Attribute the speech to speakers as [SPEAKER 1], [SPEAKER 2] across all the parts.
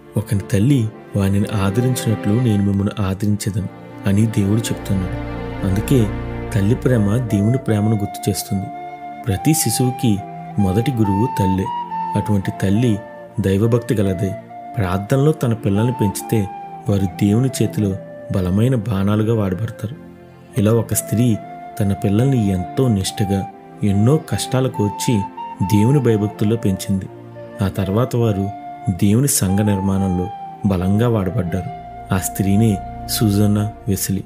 [SPEAKER 1] ఒకని తల్లి వానిని ఆదరించినట్లు నేను మిమ్మల్ని ఆదరించదను అని దేవుడు చెప్తున్నాడు అందుకే తల్లి ప్రేమ దేవుని ప్రేమను గుర్తు చేస్తుంది ప్రతి శిశువుకి మొదటి గురువు తల్లే అటువంటి తల్లి దైవభక్తి గలదై ప్రార్థనలో తన పిల్లల్ని పెంచితే వారు దేవుని చేతిలో బలమైన బాణాలుగా వాడబడతారు ఇలా ఒక స్త్రీ తన పిల్లల్ని ఎంతో నిష్ఠగా ఎన్నో కష్టాలకు వచ్చి దేవుని భయభక్తుల్లో పెంచింది ఆ తర్వాత వారు దేవుని సంఘ నిర్మాణంలో బలంగా వాడబడ్డారు ఆ స్త్రీనే సుజన్న వెసిలి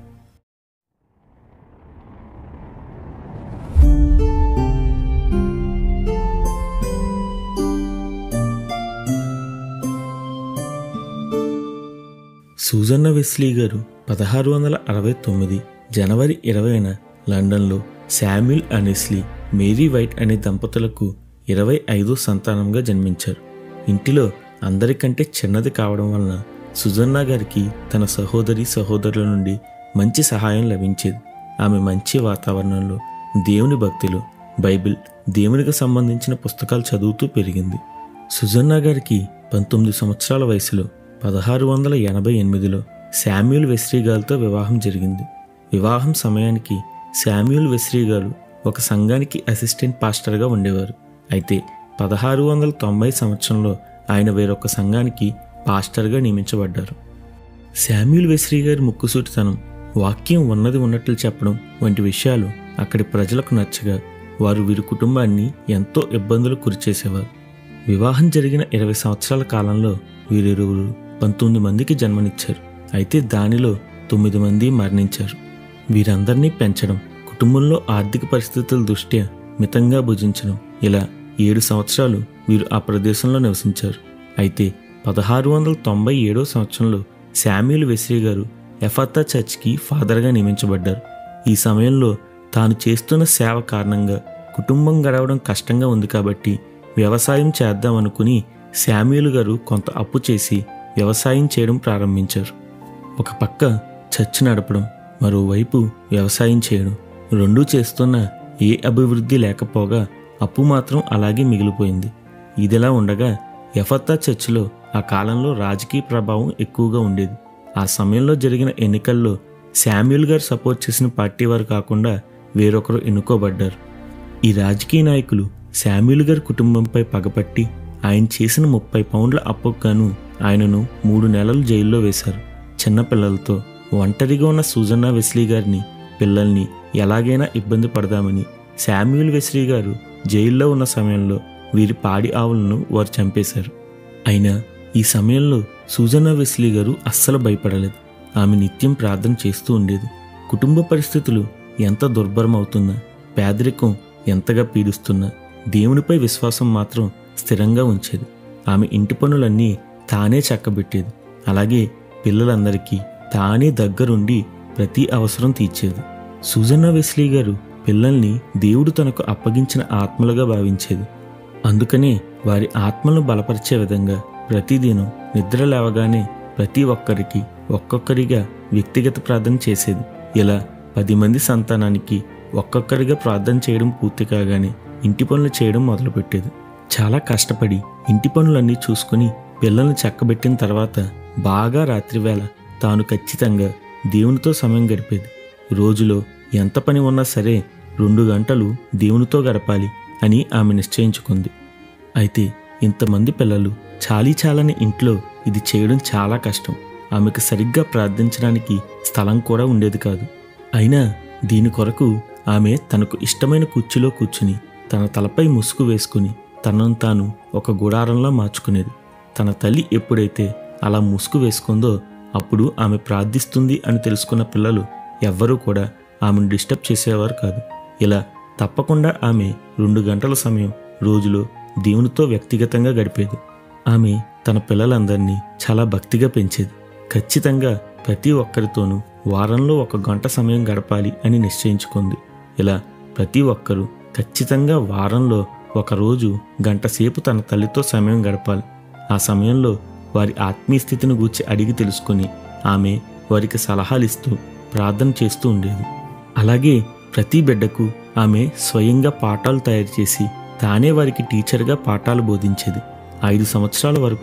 [SPEAKER 1] సూజన్న వెస్లీ గారు పదహారు వందల అరవై తొమ్మిది జనవరి ఇరవైన లండన్లో శామ్యుల్ అనెస్లీ మేరీ వైట్ అనే దంపతులకు ఇరవై ఐదో సంతానంగా జన్మించారు ఇంటిలో అందరికంటే చిన్నది కావడం వలన సుజన్న గారికి తన సహోదరి సహోదరుల నుండి మంచి సహాయం లభించేది ఆమె మంచి వాతావరణంలో దేవుని భక్తిలో బైబిల్ దేవునికి సంబంధించిన పుస్తకాలు చదువుతూ పెరిగింది సుజన్న గారికి పంతొమ్మిది సంవత్సరాల వయసులో పదహారు వందల ఎనభై ఎనిమిదిలో శామ్యూల్ వెస్రీ గారితో వివాహం జరిగింది వివాహం సమయానికి శామ్యూల్ వెస్రీ గారు ఒక సంఘానికి అసిస్టెంట్ పాస్టర్గా ఉండేవారు అయితే పదహారు వందల తొంభై సంవత్సరంలో ఆయన వేరొక సంఘానికి పాస్టర్గా నియమించబడ్డారు శామ్యూల్ వెస్రీ గారి ముక్కుసూటితనం వాక్యం ఉన్నది ఉన్నట్లు చెప్పడం వంటి విషయాలు అక్కడి ప్రజలకు నచ్చగా వారు వీరి కుటుంబాన్ని ఎంతో ఇబ్బందులు గురిచేసేవారు వివాహం జరిగిన ఇరవై సంవత్సరాల కాలంలో వీరిరువురు పంతొమ్మిది మందికి జన్మనిచ్చారు అయితే దానిలో తొమ్మిది మంది మరణించారు వీరందరినీ పెంచడం కుటుంబంలో ఆర్థిక పరిస్థితుల దృష్ట్యా మితంగా భుజించడం ఇలా ఏడు సంవత్సరాలు వీరు ఆ ప్రదేశంలో నివసించారు అయితే పదహారు వందల తొంభై ఏడో సంవత్సరంలో శామ్యుల్ వెస్రీ గారు ఎఫాతా చర్చ్కి ఫాదర్గా నియమించబడ్డారు ఈ సమయంలో తాను చేస్తున్న సేవ కారణంగా కుటుంబం గడవడం కష్టంగా ఉంది కాబట్టి వ్యవసాయం చేద్దామనుకుని శామ్యుల్ గారు కొంత అప్పు చేసి వ్యవసాయం చేయడం ప్రారంభించారు ఒక పక్క చర్చ్ నడపడం మరోవైపు వ్యవసాయం చేయడం రెండూ చేస్తున్న ఏ అభివృద్ధి లేకపోగా అప్పు మాత్రం అలాగే మిగిలిపోయింది ఇదిలా ఉండగా ఎఫత్తా చర్చిలో ఆ కాలంలో రాజకీయ ప్రభావం ఎక్కువగా ఉండేది ఆ సమయంలో జరిగిన ఎన్నికల్లో శామ్యుల్ గారు సపోర్ట్ చేసిన పార్టీ వారు కాకుండా వేరొకరు ఎన్నుకోబడ్డారు ఈ రాజకీయ నాయకులు శామ్యుల్ గారి కుటుంబంపై పగపట్టి ఆయన చేసిన ముప్పై పౌండ్ల అప్పుకు గాను ఆయనను మూడు నెలలు జైల్లో వేశారు చిన్నపిల్లలతో ఒంటరిగా ఉన్న సూజన్నా వెస్లీ గారిని పిల్లల్ని ఎలాగైనా ఇబ్బంది పడదామని శామ్యూల్ వెస్లీ గారు జైల్లో ఉన్న సమయంలో వీరి పాడి ఆవులను వారు చంపేశారు అయినా ఈ సమయంలో సూజన్నా వెస్లీ గారు అస్సలు భయపడలేదు ఆమె నిత్యం ప్రార్థన చేస్తూ ఉండేది కుటుంబ పరిస్థితులు ఎంత దుర్భరమవుతున్నా పేదరికం ఎంతగా పీడిస్తున్నా దేవునిపై విశ్వాసం మాత్రం స్థిరంగా ఉంచేది ఆమె ఇంటి పనులన్నీ తానే చక్కబెట్టేది అలాగే పిల్లలందరికీ తానే దగ్గరుండి ప్రతి అవసరం తీర్చేది సుజన్నా వెస్లీ గారు పిల్లల్ని దేవుడు తనకు అప్పగించిన ఆత్మలుగా భావించేది అందుకనే వారి ఆత్మలను బలపరిచే విధంగా ప్రతిదినం నిద్ర లేవగానే ప్రతి ఒక్కరికి ఒక్కొక్కరిగా వ్యక్తిగత ప్రార్థన చేసేది ఇలా పది మంది సంతానానికి ఒక్కొక్కరిగా ప్రార్థన చేయడం పూర్తి కాగానే ఇంటి పనులు చేయడం మొదలుపెట్టేది చాలా కష్టపడి ఇంటి పనులన్నీ చూసుకుని పిల్లల్ని చక్కబెట్టిన తర్వాత బాగా రాత్రివేళ తాను ఖచ్చితంగా దేవునితో సమయం గడిపేది రోజులో ఎంత పని ఉన్నా సరే రెండు గంటలు దేవునితో గడపాలి అని ఆమె నిశ్చయించుకుంది అయితే ఇంతమంది పిల్లలు చాలీ చాలని ఇంట్లో ఇది చేయడం చాలా కష్టం ఆమెకు సరిగ్గా ప్రార్థించడానికి స్థలం కూడా ఉండేది కాదు అయినా దీని కొరకు ఆమె తనకు ఇష్టమైన కుర్చీలో కూర్చుని తన తలపై ముసుగు వేసుకుని తనను తాను ఒక గుడారంలో మార్చుకునేది తన తల్లి ఎప్పుడైతే అలా ముసుగు వేసుకుందో అప్పుడు ఆమె ప్రార్థిస్తుంది అని తెలుసుకున్న పిల్లలు ఎవ్వరూ కూడా ఆమెను డిస్టర్బ్ చేసేవారు కాదు ఇలా తప్పకుండా ఆమె రెండు గంటల సమయం రోజులో దేవునితో వ్యక్తిగతంగా గడిపేది ఆమె తన పిల్లలందరినీ చాలా భక్తిగా పెంచేది ఖచ్చితంగా ప్రతి ఒక్కరితోనూ వారంలో ఒక గంట సమయం గడపాలి అని నిశ్చయించుకుంది ఇలా ప్రతి ఒక్కరూ ఖచ్చితంగా వారంలో ఒకరోజు గంట సేపు తన తల్లితో సమయం గడపాలి ఆ సమయంలో వారి ఆత్మీయ స్థితిని గూర్చి అడిగి తెలుసుకుని ఆమె వారికి సలహాలు ఇస్తూ ప్రార్థన చేస్తూ ఉండేది అలాగే ప్రతి బిడ్డకు ఆమె స్వయంగా పాఠాలు తయారు చేసి తానే వారికి టీచర్గా పాఠాలు బోధించేది ఐదు సంవత్సరాల వరకు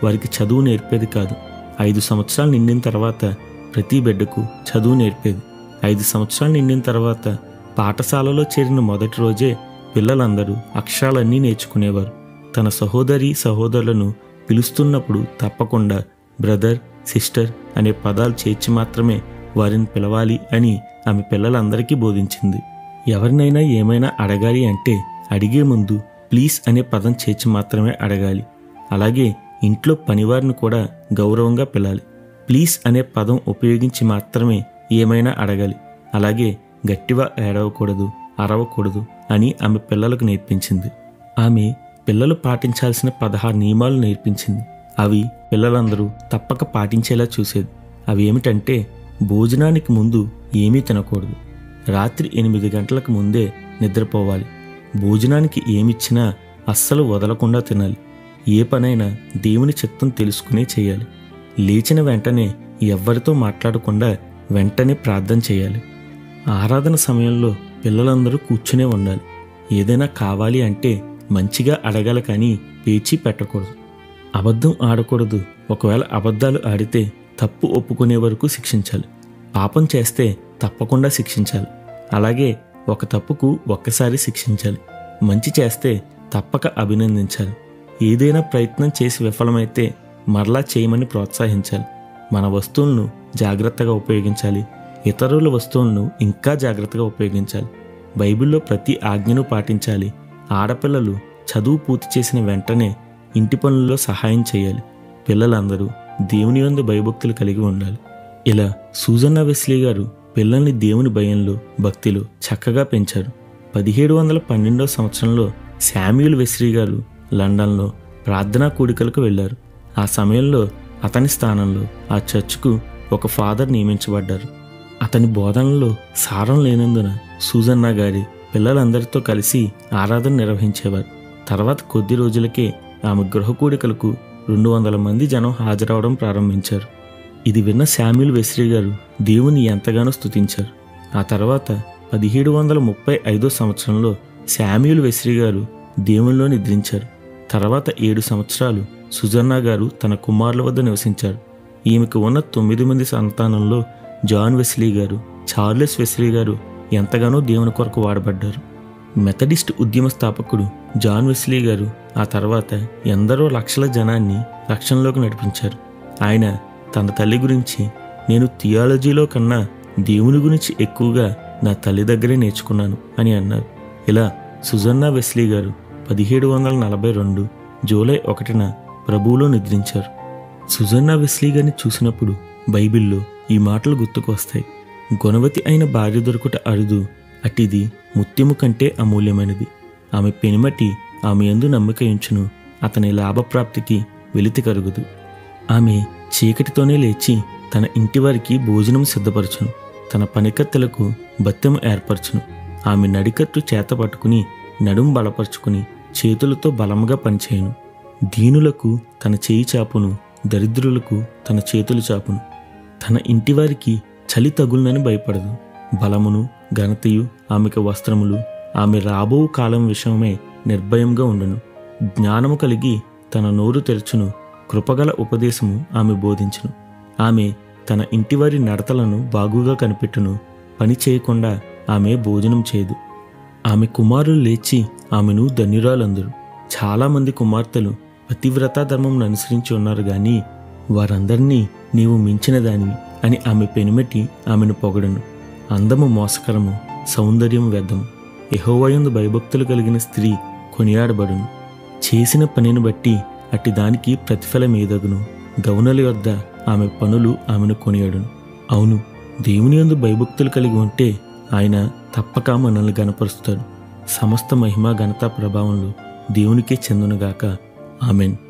[SPEAKER 1] వారికి చదువు నేర్పేది కాదు ఐదు సంవత్సరాలు నిండిన తర్వాత ప్రతి బిడ్డకు చదువు నేర్పేది ఐదు సంవత్సరాలు నిండిన తర్వాత పాఠశాలలో చేరిన మొదటి రోజే పిల్లలందరూ అక్షరాలన్నీ నేర్చుకునేవారు తన సహోదరి సహోదరులను పిలుస్తున్నప్పుడు తప్పకుండా బ్రదర్ సిస్టర్ అనే పదాలు చేర్చి మాత్రమే వారిని పిలవాలి అని ఆమె పిల్లలందరికీ బోధించింది ఎవరినైనా ఏమైనా అడగాలి అంటే అడిగే ముందు ప్లీజ్ అనే పదం చేర్చి మాత్రమే అడగాలి అలాగే ఇంట్లో పనివారిని కూడా గౌరవంగా పిలాలి ప్లీజ్ అనే పదం ఉపయోగించి మాత్రమే ఏమైనా అడగాలి అలాగే గట్టిగా ఏడవకూడదు అరవకూడదు అని ఆమె పిల్లలకు నేర్పించింది ఆమె పిల్లలు పాటించాల్సిన పదహారు నియమాలు నేర్పించింది అవి పిల్లలందరూ తప్పక పాటించేలా చూసేది అవి ఏమిటంటే భోజనానికి ముందు ఏమీ తినకూడదు రాత్రి ఎనిమిది గంటలకు ముందే నిద్రపోవాలి భోజనానికి ఏమిచ్చినా అస్సలు వదలకుండా తినాలి ఏ పనైనా దేవుని చిత్తం తెలుసుకునే చేయాలి లేచిన వెంటనే ఎవ్వరితో మాట్లాడకుండా వెంటనే ప్రార్థన చేయాలి ఆరాధన సమయంలో పిల్లలందరూ కూర్చునే ఉండాలి ఏదైనా కావాలి అంటే మంచిగా అడగాలి కానీ పేచీ పెట్టకూడదు అబద్ధం ఆడకూడదు ఒకవేళ అబద్ధాలు ఆడితే తప్పు ఒప్పుకునే వరకు శిక్షించాలి పాపం చేస్తే తప్పకుండా శిక్షించాలి అలాగే ఒక తప్పుకు ఒక్కసారి శిక్షించాలి మంచి చేస్తే తప్పక అభినందించాలి ఏదైనా ప్రయత్నం చేసి విఫలమైతే మరలా చేయమని ప్రోత్సహించాలి మన వస్తువులను జాగ్రత్తగా ఉపయోగించాలి ఇతరుల వస్తువులను ఇంకా జాగ్రత్తగా ఉపయోగించాలి బైబిల్లో ప్రతి ఆజ్ఞను పాటించాలి ఆడపిల్లలు చదువు పూర్తి చేసిన వెంటనే ఇంటి పనుల్లో సహాయం చేయాలి పిల్లలందరూ దేవుని యందు భయభక్తులు కలిగి ఉండాలి ఇలా సూజన్న వెస్లీ గారు పిల్లల్ని దేవుని భయంలో భక్తిలో చక్కగా పెంచారు పదిహేడు వందల పన్నెండో సంవత్సరంలో శామ్యూల్ వెస్లీ గారు లండన్లో ప్రార్థనా కూడికలకు వెళ్ళారు ఆ సమయంలో అతని స్థానంలో ఆ చర్చ్కు ఒక ఫాదర్ నియమించబడ్డారు అతని బోధనలో సారం లేనందున సూజన్న గారి పిల్లలందరితో కలిసి ఆరాధన నిర్వహించేవారు తర్వాత కొద్ది రోజులకే ఆమె గృహ కూడికలకు రెండు వందల మంది జనం హాజరవడం ప్రారంభించారు ఇది విన్న శామ్యుల్ వెస్రీ గారు దేవుని ఎంతగానో స్తుతించారు ఆ తర్వాత పదిహేడు వందల ముప్పై ఐదో సంవత్సరంలో శామ్యుల్ వెస్రీ గారు దేవునిలో నిద్రించారు తర్వాత ఏడు సంవత్సరాలు సుజన్నా గారు తన కుమారుల వద్ద నివసించారు ఈమెకు ఉన్న తొమ్మిది మంది సంతానంలో జాన్ వెస్లీ గారు చార్లెస్ వెస్లీ గారు ఎంతగానో దేవుని కొరకు వాడబడ్డారు మెథడిస్ట్ ఉద్యమ స్థాపకుడు జాన్ వెస్లీ గారు ఆ తర్వాత ఎందరో లక్షల జనాన్ని రక్షణలోకి నడిపించారు ఆయన తన తల్లి గురించి నేను థియాలజీలో కన్నా దేవుని గురించి ఎక్కువగా నా తల్లి దగ్గరే నేర్చుకున్నాను అని అన్నారు ఇలా సుజన్నా వెస్లీ గారు పదిహేడు వందల నలభై రెండు జూలై ఒకటిన ప్రభువులో నిద్రించారు సుజన్నా వెస్లీ గారిని చూసినప్పుడు బైబిల్లో ఈ మాటలు గుర్తుకు వస్తాయి గుణవతి అయిన భార్య దొరుకుట అరుదు అటిది ముత్యము కంటే అమూల్యమైనది ఆమె పెనిమటి ఆమె ఎందు నమ్మిక ఉంచును అతని లాభప్రాప్తికి వెలితి కరుగుదు ఆమె చీకటితోనే లేచి తన ఇంటివారికి భోజనం సిద్ధపరచును తన పనికత్తెలకు బత్తెము ఏర్పరచును ఆమె నడికట్టు చేత పట్టుకుని నడుం బలపరుచుకుని చేతులతో బలముగా పనిచేయును దీనులకు తన చేయి చాపును దరిద్రులకు తన చేతులు చాపును తన ఇంటివారికి చలి తగులునని భయపడదు బలమును ఘనతయు ఆమెకు వస్త్రములు ఆమె రాబో కాలం విషయమై నిర్భయంగా ఉండును జ్ఞానము కలిగి తన నోరు తెరచును కృపగల ఉపదేశము ఆమె బోధించును ఆమె తన ఇంటివారి నడతలను బాగుగా కనిపెట్టును పని చేయకుండా ఆమె భోజనం చేయదు ఆమె కుమారులు లేచి ఆమెను ధన్యురాలందరు చాలామంది కుమార్తెలు పతివ్రతా ధర్మం అనుసరించి ఉన్నారు గాని వారందరినీ నీవు మించిన దానివి అని ఆమె పెనిమెట్టి ఆమెను పొగడను అందము మోసకరము సౌందర్యం వ్యర్థము యహోవయందు భయభక్తులు కలిగిన స్త్రీ కొనియాడబడును చేసిన పనిని బట్టి అట్టి దానికి ప్రతిఫలం ఏదగును గౌనల యొద్ద ఆమె పనులు ఆమెను కొనియాడును అవును దేవుని యందు భయభక్తులు కలిగి ఉంటే ఆయన తప్పక మనల్ని గనపరుస్తాడు సమస్త మహిమ ఘనత ప్రభావంలో దేవునికే చెందునుగాక ఆమెన్